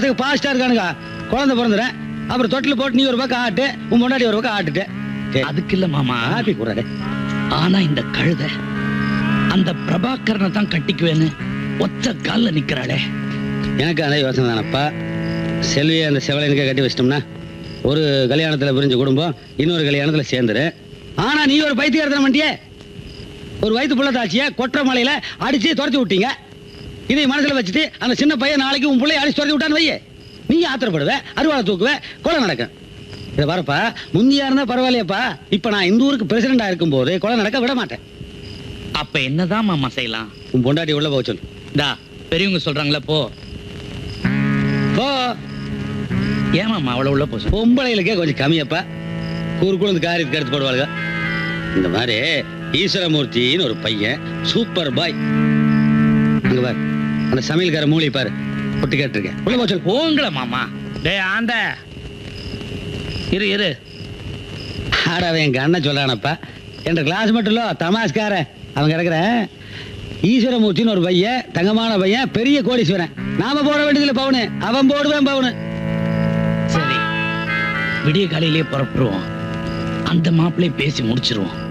பசங்க பாஸ்டா இருக்கானுங்க குழந்தை பிறந்துறேன் அப்புறம் தொட்டில் போட்டு நீ ஒரு பக்கம் ஆட்டு உன் முன்னாடி ஒரு பக்கம் ஆட்டுட்டு அதுக்கு இல்ல மாமா ஹாப்பி கூடாது ஆனா இந்த கழுத அந்த பிரபாகரனை தான் கட்டிக்குவேன்னு ஒத்த கால்ல நிக்கிறாளே எனக்கு அதே யோசனை தானப்பா செல்வியை அந்த செவலனுக்கே கட்டி வச்சிட்டோம்னா ஒரு கல்யாணத்துல பிரிஞ்ச குடும்பம் இன்னொரு கல்யாணத்துல சேர்ந்துரு ஆனா நீ ஒரு பைத்தியக்காரத்தனம் பண்ணிட்டியே ஒரு வயிற்று புள்ள தாச்சிய கொற்ற மலையில அடிச்சு துரத்தி விட்டீங்க இதை மனசுல வச்சுட்டு அந்த சின்ன பையன் நாளைக்கு உன் பிள்ளைய அடிச்சு துரத்தி விட்டான்னு வையே நீ ஆத்திரப்படுவ அருவாளை தூக்குவ கொலை நடக்கும் இதை வரப்பா முந்தியா இருந்தா பரவாயில்லையப்பா இப்ப நான் இந்த ஊருக்கு பிரசிடண்டா இருக்கும் போது கொலை நடக்க விட மாட்டேன் அப்ப என்னதான் மாமா செய்யலாம் உன் பொண்டாட்டி உள்ள போக சொல்லு டா பெரியவங்க சொல்றாங்களா போ போ ஏன் மாமா அவ்வளவு உள்ள போ சொல்ற? பொம்பளைகளுக்கே கொஞ்சம் கம்மியப்பா குறுக்குழு இந்த காரியத்துக்கு எடுத்து போடுவாளுங்க இந்த மாதிரி ஈஸ்வரமூர்த்தின்னு ஒரு பையன் சூப்பர் பாய் அங்க பாரு அந்த சமையல்கார மூலி பாரு பொட்டு கேட்டிருக்கேன் உள்ள போ சொல்லு போங்கள மாமா டேய் ஆண்ட இரு இரு ஆட அவன் எங்க அண்ணன் சொல்றானப்பா என்ற கிளாஸ் மட்டும் இல்ல தமாஸ்கார அவன் கிடக்குறேன் ஈஸ்வரமூர்த்தின்னு ஒரு பையன் தங்கமான பையன் பெரிய கோடீஸ்வரன் நாம போட வேண்டியதில்லை பவுனு அவன் போடுவேன் பவுனு சரி விடிய காலையிலேயே புறப்படுவோம் அந்த மாப்பிள்ளைய பேசி முடிச்சிருவோம்